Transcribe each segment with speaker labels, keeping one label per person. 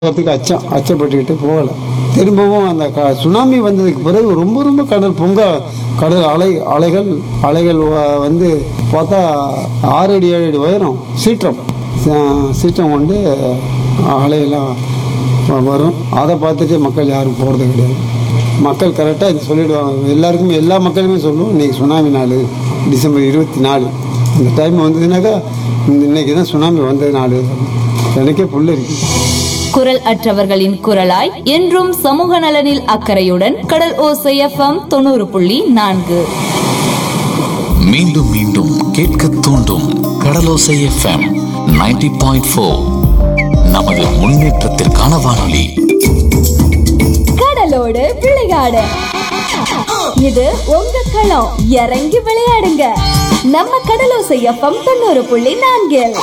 Speaker 1: போகிறதுக்கு அச்சம் அச்சப்பட்டுக்கிட்டு போகலை திரும்பவும் அந்த க சுனாமி வந்ததுக்கு பிறகு ரொம்ப ரொம்ப கடல் பொங்க கடல் அலை அலைகள் அலைகள் வ- வந்து பார்த்தா ஆறு அடி ஏழு அடி உயரம் சீற்றம் ச- சீற்றம் கொண்டு அலையெல்லாம் வ- வரும் அதை பார்த்துட்டு மக்கள் யாரும் போகிறது கிடையாது மக்கள் கரெக்டாக இது சொல்லிடுவாங்க எல்லாருக்குமே எல்லா மக்களுமே சொல்லுவோம் இன்னைக்கு சுனாமி நாள் டிசம்பர் இருபத்தி நாலு அந்த டைம் வந்ததுனாக்கா இந்த- இன்னைக்கு தான் சுனாமி வந்தது நாள் எனக்கே புல் இருக்குது
Speaker 2: குரல் அற்றவர்களின் குரலாய் என்றும் சமூக நலனில் அக்கறையுடன் கடல் ஓசை எஃப்எம் தொண்ணூறு புள்ளி நான்கு
Speaker 3: மீண்டும் மீண்டும் கேட்க தூண்டும் கடலோசை எஃப்எம் 90.4 பாயிண்ட் ஃபோர் நமது முன்னேற்றத்திற்கான வானொலி
Speaker 4: கடலோடு விளையாடு இது உங்க களம் இறங்கி விளையாடுங்க நம்ம கடலோசை எஃப்எம் தொண்ணூறு புள்ளி நான்கில்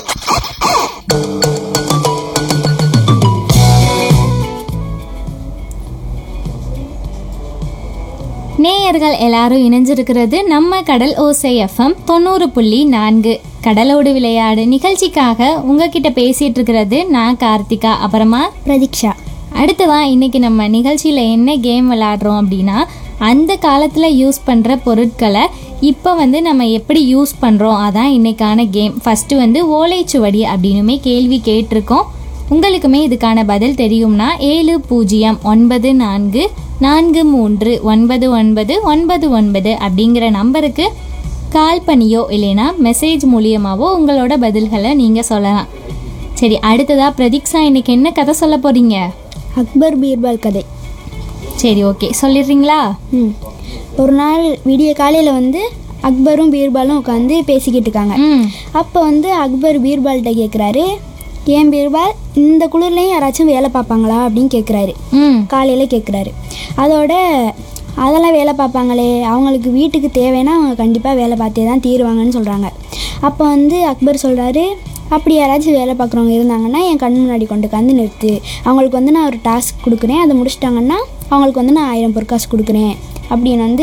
Speaker 5: நேயர்கள் எல்லாரும் இணைஞ்சிருக்கிறது நம்ம கடல் ஓசை எஃப்எம் தொண்ணூறு புள்ளி நான்கு கடலோடு விளையாடு நிகழ்ச்சிக்காக உங்ககிட்ட பேசிட்டு இருக்கிறது நான் கார்த்திகா அப்புறமா பிரதீக்ஷா அடுத்ததா இன்னைக்கு நம்ம நிகழ்ச்சியில் என்ன கேம் விளையாடுறோம் அப்படின்னா அந்த காலத்தில் யூஸ் பண்ணுற பொருட்களை இப்போ வந்து நம்ம எப்படி யூஸ் பண்ணுறோம் அதான் இன்னைக்கான கேம் ஃபஸ்ட்டு வந்து ஓலைச்சுவடி அப்படின்னுமே கேள்வி கேட்டிருக்கோம் உங்களுக்குமே இதுக்கான பதில் தெரியும்னா ஏழு பூஜ்ஜியம் ஒன்பது நான்கு நான்கு மூன்று ஒன்பது ஒன்பது ஒன்பது ஒன்பது அப்படிங்கிற நம்பருக்கு கால் பண்ணியோ இல்லைனா மெசேஜ் மூலியமாவோ உங்களோட பதில்களை நீங்கள் சொல்லலாம் சரி அடுத்ததா பிரதீக்ஷா இன்னைக்கு என்ன கதை சொல்ல போறீங்க
Speaker 6: அக்பர் பீர்பால் கதை
Speaker 5: சரி ஓகே சொல்லிடுறீங்களா
Speaker 6: ம் ஒரு நாள் விடிய காலையில் வந்து அக்பரும் பீர்பாலும் உட்காந்து பேசிக்கிட்டு இருக்காங்க
Speaker 5: ம்
Speaker 6: அப்போ வந்து அக்பர் பீர்பால்கிட்ட கேட்குறாரு ஏன் பீர்பால் இந்த குளிர்லையும் யாராச்சும் வேலை பார்ப்பாங்களா அப்படின்னு கேட்குறாரு
Speaker 5: ம்
Speaker 6: காலையில் கேட்குறாரு அதோட அதெல்லாம் வேலை பார்ப்பாங்களே அவங்களுக்கு வீட்டுக்கு தேவைன்னா அவங்க கண்டிப்பாக வேலை பார்த்தே தான் தீருவாங்கன்னு சொல்கிறாங்க அப்போ வந்து அக்பர் சொல்கிறாரு அப்படி யாராச்சும் வேலை பார்க்குறவங்க இருந்தாங்கன்னா என் கண் முன்னாடி கொண்டு உட்காந்து நிறுத்து அவங்களுக்கு வந்து நான் ஒரு டாஸ்க் கொடுக்குறேன் அதை முடிச்சிட்டாங்கன்னா அவங்களுக்கு வந்து நான் ஆயிரம் பொற்காசு கொடுக்குறேன் அப்படின்னு வந்து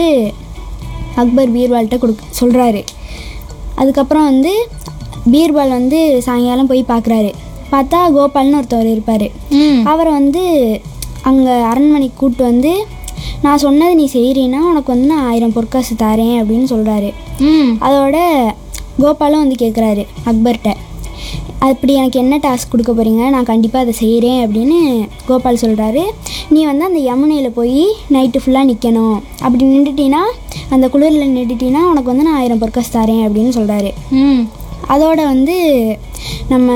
Speaker 6: அக்பர் பீர்பால்கிட்ட கொடுக்க சொல்கிறாரு அதுக்கப்புறம் வந்து பீர்பால் வந்து சாயங்காலம் போய் பார்க்குறாரு பார்த்தா கோபால்னு ஒருத்தவர் இருப்பார்
Speaker 5: ம்
Speaker 6: அவரை வந்து அங்கே அரண்மனைக்கு கூப்பிட்டு வந்து நான் சொன்னது நீ செய்கிறீன்னா உனக்கு வந்து நான் ஆயிரம் பொற்காசு தரேன் அப்படின்னு சொல்கிறாரு
Speaker 5: ம்
Speaker 6: அதோட கோபாலும் வந்து கேட்குறாரு அக்பர்கிட்ட அப்படி எனக்கு என்ன டாஸ்க் கொடுக்க போகிறீங்க நான் கண்டிப்பாக அதை செய்கிறேன் அப்படின்னு கோபால் சொல்கிறாரு நீ வந்து அந்த யமுனையில் போய் நைட்டு ஃபுல்லாக நிற்கணும் அப்படி நின்றுட்டீன்னா அந்த குளிரில் நின்றுட்டீன்னா உனக்கு வந்து நான் ஆயிரம் பொற்காசு தரேன் அப்படின்னு சொல்கிறாரு
Speaker 5: ம்
Speaker 6: அதோட வந்து நம்ம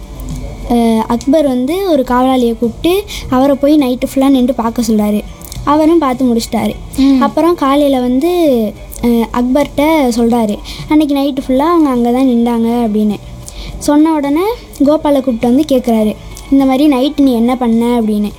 Speaker 6: அஹ், அக்பர் வந்து ஒரு காவலாளியை கூப்பிட்டு அவரை போய் நைட்டு ஃபுல்லாக நின்று பார்க்க சொல்கிறாரு அவரும் பார்த்து முடிச்சிட்டாரு அப்புறம் காலையில் வந்து அஹ், அக்பர்கிட்ட சொல்கிறாரு அன்னைக்கு நைட்டு ஃபுல்லாக அவங்க அங்கே தான் நின்றாங்க அப்படின்னு சொன்ன உடனே கோபாலை கூப்பிட்டு வந்து கேட்குறாரு இந்த மாதிரி நைட்டு நீ என்ன பண்ண அப்படின்னு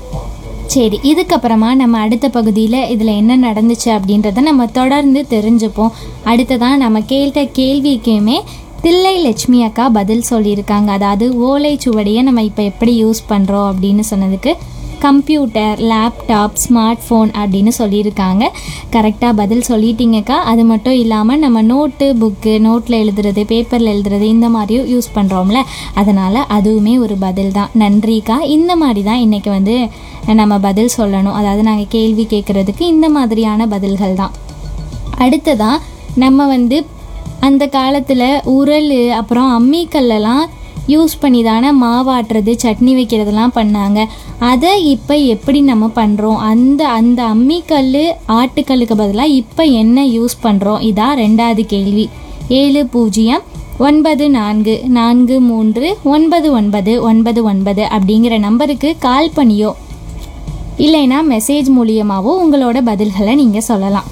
Speaker 5: சரி இதுக்கப்புறமா நம்ம அடுத்த பகுதியில் இதில் என்ன நடந்துச்சு அப்படின்றத நம்ம தொடர்ந்து தெரிஞ்சுப்போம் அடுத்ததான் நம்ம கேட்ட கேள்விக்குமே தில்லை லட்சுமி அக்கா பதில் சொல்லியிருக்காங்க அதாவது ஓலைச்சுவடியை நம்ம இப்போ எப்படி யூஸ் பண்ணுறோம் அப்படின்னு சொன்னதுக்கு கம்ப்யூட்டர் லேப்டாப் ஸ்மார்ட் ஃபோன் அப்படின்னு சொல்லியிருக்காங்க கரெக்டாக பதில் சொல்லிட்டீங்கக்கா அது மட்டும் இல்லாமல் நம்ம நோட்டு புக்கு நோட்டில் எழுதுறது பேப்பரில் எழுதுறது இந்த மாதிரியும் யூஸ் பண்ணுறோம்ல அதனால் அதுவுமே ஒரு பதில் தான் நன்றிக்கா இந்த மாதிரி தான் இன்றைக்கி வந்து நம்ம பதில் சொல்லணும் அதாவது நாங்கள் கேள்வி கேட்குறதுக்கு இந்த மாதிரியான பதில்கள் தான் அடுத்ததாக நம்ம வந்து அந்த காலத்தில் உரல் அப்புறம் அம்மிக்கல்லெல்லாம் யூஸ் பண்ணி தானே மாவாட்டுறது சட்னி வைக்கிறதெல்லாம் பண்ணாங்க அதை இப்போ எப்படி நம்ம பண்ணுறோம் அந்த அந்த அம்மிக்கல் ஆட்டுக்கல்லுக்கு பதிலாக இப்போ என்ன யூஸ் பண்ணுறோம் இதான் ரெண்டாவது கேள்வி ஏழு பூஜ்ஜியம் ஒன்பது நான்கு நான்கு மூன்று ஒன்பது ஒன்பது ஒன்பது ஒன்பது அப்படிங்கிற நம்பருக்கு கால் பண்ணியோ இல்லைன்னா மெசேஜ் மூலியமாவோ உங்களோட பதில்களை நீங்கள் சொல்லலாம்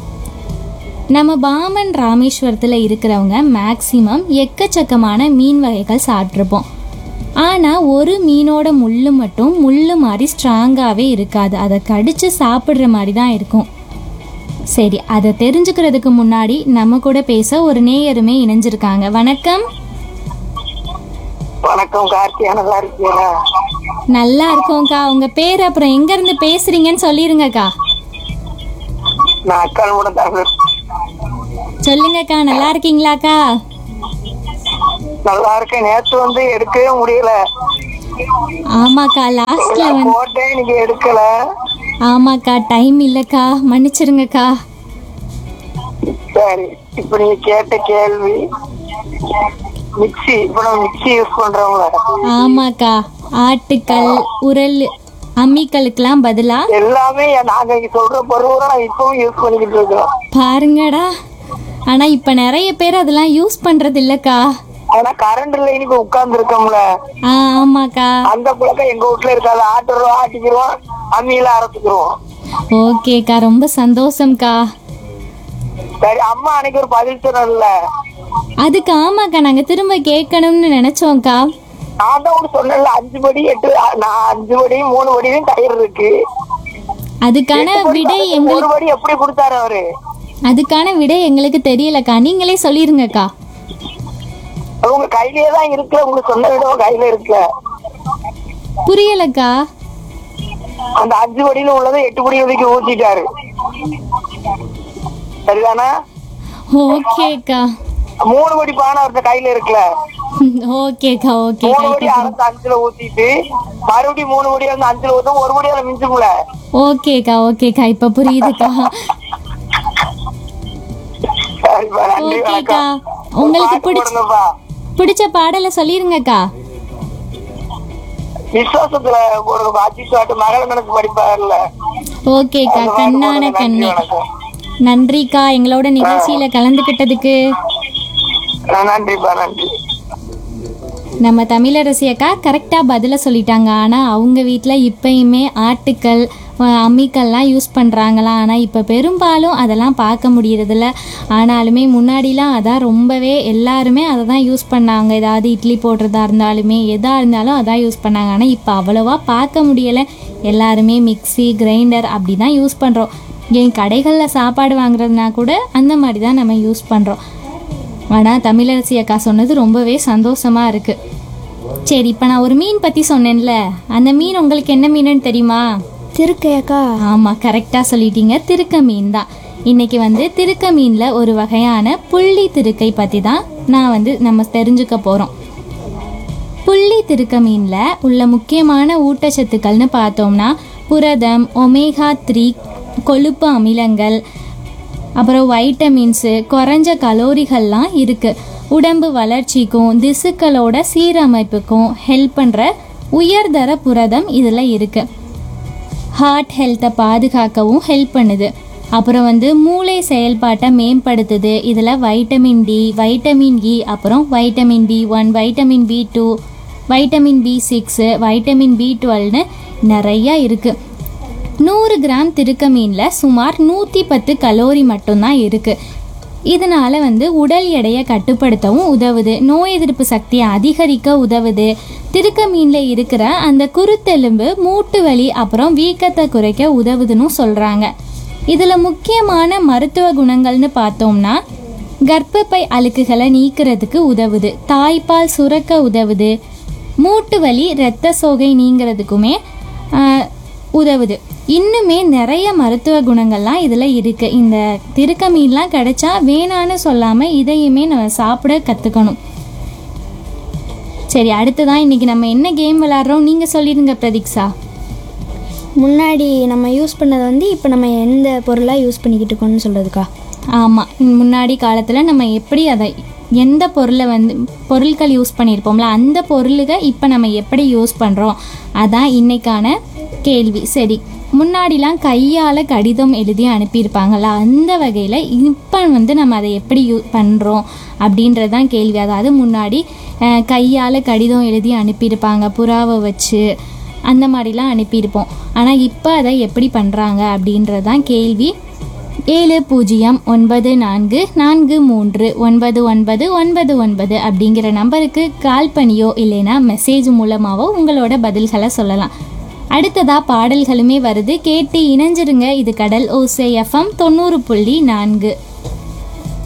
Speaker 5: நம்ம பாமன் ராமேஸ்வரத்தில் இருக்கிறவங்க மேக்சிமம் எக்கச்சக்கமான மீன் வகைகள் சாப்பிட்ருப்போம் ஆனால் ஒரு மீனோட முள்ளு மட்டும் முள்ளு மாதிரி ஸ்ட்ராங்காகவே இருக்காது அதை கடித்து சாப்பிட்ற மாதிரி தான் இருக்கும் சரி அதை தெரிஞ்சுக்கிறதுக்கு முன்னாடி நம்ம கூட பேச ஒரு நேயருமே இணைஞ்சிருக்காங்க வணக்கம்
Speaker 7: வணக்கம் கார்த்தியா நல்லா இருக்கீங்களா
Speaker 5: நல்லா இருக்கோங்க்கா உங்கள் பேர் அப்புறம் எங்கேருந்து பேசுகிறீங்கன்னு சொல்லிருங்கக்கா
Speaker 7: நான் அக்கால் கூட தான்
Speaker 5: சொல்லுங்கக்கா நல்லா இருக்கீங்களாக்கா
Speaker 7: நல்லா இருக்கேன் நேத்து வந்து எடுக்கவே முடியல
Speaker 5: ஆமாக்கா லாஸ்ட்ல வந்து
Speaker 7: போட்டேன் நீங்க எடுக்கல
Speaker 5: ஆமாக்கா டைம் இல்லைக்கா மன்னிச்சிருங்கக்கா
Speaker 7: சரி இப்ப நீங்க கேட்ட கேள்வி மிக்ஸி இப்ப நம்ம மிக்ஸி யூஸ் பண்றோம்ல
Speaker 5: ஆமாக்கா ஆட்டுக்கல் உரல் அம்மிக்கலுக்கெல்லாம் பதிலா
Speaker 7: எல்லாமே நாங்க இங்க சொல்ற பொருள் நான் இப்பவும் யூஸ் பண்ணிக்கிட்டு இருக்கோம்
Speaker 5: பாருங்கடா ஆனா இப்ப நிறைய பேர் அதெல்லாம் யூஸ் பண்றது இல்லக்கா
Speaker 7: ஆனா கரண்ட் லைன் இப்ப உட்கார்ந்து இருக்கோம்ல
Speaker 5: ஆ ஆமாக்கா
Speaker 7: அந்த பழக்கம் எங்க வீட்டுல இருக்காது ஆட்டுறோம் ஆட்டிக்கிறோம் அம்மியில அரைச்சுக்கிறோம்
Speaker 5: ஓகேக்கா ரொம்ப சந்தோஷம்க்கா
Speaker 7: சரி அம்மா அன்னைக்கு ஒரு பதில் சொன்னல
Speaker 5: அதுக்கு ஆமாக்கா நாங்க திரும்ப கேட்கணும்னு நினைச்சோம்க்கா
Speaker 7: நான் தான் ஒண்ணு சொன்னேன்ல அஞ்சு படி எட்டு நான் அஞ்சு படி மூணு படியும் டயர் இருக்கு
Speaker 5: அதுக்கான
Speaker 7: எட்டு படி
Speaker 5: விடை
Speaker 7: பக்கத்துல
Speaker 5: எங்களுக்கு
Speaker 7: ஒரு படி எப்படி கொடுத்தாரு அவரு
Speaker 5: அதுக்கான விடை எங்களுக்கு தெரியலக்கா நீங்களே சொல்லிருங்கக்கா
Speaker 7: அது உங்க கையிலேயே தான் இருக்கு உங்களுக்கு சொன்ன விட உங்க கையில இருக்கு
Speaker 5: புரியலக்கா
Speaker 7: அந்த அஞ்சு படியில உள்ளதை எட்டு படி வரைக்கும் ஊத்திட்டாரு சரிதானா
Speaker 5: ஓகேக்கா
Speaker 7: மூணு படி பானை அவர்கிட்ட கையில இருக்குல்ல
Speaker 5: ஓகேக்கா ஓகே
Speaker 7: மூணு படி அரைச்சு அஞ்சுல ஊத்திட்டு மறுபடியும் மூணு படி வந்து அஞ்சுல ஊத்தும் ஒரு படி அதில் மிஞ்சும்ல
Speaker 5: ஓகேக்கா ஓகேக்கா இப்ப புரியுதுக்கா
Speaker 7: சரிப்பா நன்றி
Speaker 5: ஓகேக்கா
Speaker 7: வணக்கம்
Speaker 5: உங்களுக்கு
Speaker 7: பாட்டு
Speaker 5: பிடிச்ச
Speaker 7: போடுங்கப்பா
Speaker 5: பிடிச்ச பாடலை சொல்லிருங்கக்கா
Speaker 7: விசுவாசத்துல போடுங்கப்பா அஜித் பாட்டு மகள கணக்கு படிப்பாருல்ல
Speaker 5: ஓகேக்கா
Speaker 7: அந்த பாட்டு
Speaker 5: கண்ணான
Speaker 7: போடுங்க. நன்றி
Speaker 5: கண்ணே
Speaker 7: வணக்கம்
Speaker 5: நன்றிக்கா எங்களோட நிகழ்ச்சியில கலந்துக்கிட்டதுக்கு
Speaker 7: ஆ, நன்றிப்பா நன்றி
Speaker 5: நம்ம தமிழரசி அக்கா கரெக்டாக பதிலை சொல்லிட்டாங்க ஆனால் அவங்க வீட்டில் இப்பயுமே ஆட்டுக்கல் அஹ், அம்மிக்கல்லாம் யூஸ் பண்ணுறாங்களாம் ஆனால் இப்போ பெரும்பாலும் அதெல்லாம் பார்க்க முடியறதில்ல ஆனாலுமே முன்னாடிலாம் அதான் ரொம்பவே எல்லாருமே அதை தான் யூஸ் பண்ணாங்க ஏதாவது இட்லி போடுறதா இருந்தாலுமே எதாக இருந்தாலும் அதான் யூஸ் பண்ணாங்க ஆனால் இப்போ அவ்வளோவா பார்க்க முடியலை எல்லாருமே மிக்ஸி கிரைண்டர் அப்படி தான் யூஸ் பண்ணுறோம் என் கடைகளில் சாப்பாடு வாங்குறதுனா கூட அந்த மாதிரி தான் நம்ம யூஸ் பண்ணுறோம் ஆனால் தமிழரசி அக்கா சொன்னது ரொம்பவே சந்தோஷமாக இருக்குது சரி இப்போ நான் ஒரு மீன் பற்றி சொன்னேன்ல அந்த மீன் உங்களுக்கு என்ன மீனுன்னு தெரியுமா
Speaker 6: திருக்கையக்கா
Speaker 5: ஆமாம் கரெக்டாக சொல்லிட்டீங்க திருக்க மீன் தான் இன்னைக்கு வந்து திருக்க மீனில் ஒரு வகையான புள்ளி திருக்கை பற்றி தான் நான் வந்து நம்ம தெரிஞ்சுக்க போகிறோம் புள்ளி திருக்க மீனில் உள்ள முக்கியமான ஊட்டச்சத்துக்கள்னு பார்த்தோம்னா புரதம் ஒமேகா த்ரீ கொழுப்பு அமிலங்கள் அப்புறம் வைட்டமின்ஸு குறைஞ்ச கலோரிகள்லாம் இருக்குது உடம்பு வளர்ச்சிக்கும் திசுக்களோட சீரமைப்புக்கும் ஹெல்ப் பண்ணுற உயர்தர புரதம் இதில் இருக்குது ஹார்ட் ஹெல்த்தை பாதுகாக்கவும் ஹெல்ப் பண்ணுது அப்புறம் வந்து மூளை செயல்பாட்டை மேம்படுத்துது இதில் வைட்டமின் டி வைட்டமின் இ அப்புறம் vitamin B one vitamin B two vitamin B six vitamin B டுவெல்னு நிறையா இருக்குது நூறு கிராம் திருக்க மீனில் சுமார் நூற்றி பத்து கலோரி மட்டும்தான் இருக்குது இதனால வந்து உடல் எடையை கட்டுப்படுத்தவும் உதவுது நோய் எதிர்ப்பு சக்தியை அதிகரிக்க உதவுது திருக்க மீனில் இருக்கிற அந்த குருத்தெலும்பு மூட்டு வலி அப்புறம் வீக்கத்தை குறைக்க உதவுதுன்னு சொல்கிறாங்க இதில் முக்கியமான மருத்துவ குணங்கள்னு பார்த்தோம்னா கர்ப்பப்பை அழுக்குகளை நீக்கிறதுக்கு உதவுது தாய்ப்பால் சுரக்க உதவுது மூட்டு வலி இரத்த சோகை நீங்கிறதுக்குமே ஆஹ், உதவுது இன்னுமே நிறைய மருத்துவ குணங்கள்லாம் இதில் இருக்குது இந்த திருக்க மீன்லாம் கிடைச்சா வேணான்னு சொல்லாமல் இதையுமே நம்ம சாப்பிட கற்றுக்கணும் சரி அடுத்ததான் இன்னைக்கு நம்ம என்ன கேம் விளாட்றோம் நீங்கள் சொல்லிடுங்க பிரதீக்ஷா
Speaker 6: முன்னாடி நம்ம யூஸ் பண்ணதை வந்து இப்போ நம்ம எந்த பொருளாக யூஸ் பண்ணிக்கிட்டு இருக்கோம்னு சொல்கிறதுக்கா
Speaker 5: ஆமாம் முன்னாடி காலத்தில் நம்ம எப்படி அதை எந்த பொருளை வந்து பொருட்கள் யூஸ் பண்ணியிருப்போம்ல அந்த பொருளுக இப்போ நம்ம எப்படி யூஸ் பண்ணுறோம் அதான் இன்னைக்கான கேள்வி சரி முன்னாடிலாம் கையால் கடிதம் எழுதி அனுப்பியிருப்பாங்கல்ல அந்த வகையில் இப்போ வந்து நம்ம அதை எப்படி யூ பண்ணுறோம் அப்படின்றது தான் கேள்வி அதாவது முன்னாடி கையால் கடிதம் எழுதி அனுப்பியிருப்பாங்க புறாவை வச்சு அந்த மாதிரிலாம் அனுப்பியிருப்போம் ஆனால் இப்போ அதை எப்படி பண்ணுறாங்க அப்படின்றது தான் கேள்வி ஏழு பூஜ்ஜியம் ஒன்பது நான்கு நான்கு மூன்று ஒன்பது ஒன்பது ஒன்பது ஒன்பது அப்படிங்கிற நம்பருக்கு கால் பண்ணியோ இல்லைன்னா மெசேஜ் மூலமாவோ உங்களோட பதில்களை சொல்லலாம் அடுத்ததா பாடல்களுமே வருது கேட்டு இணைஞ்சிருங்க இது கடல் ஓசை எஃப்எம் தொண்ணூறு புள்ளி நான்கு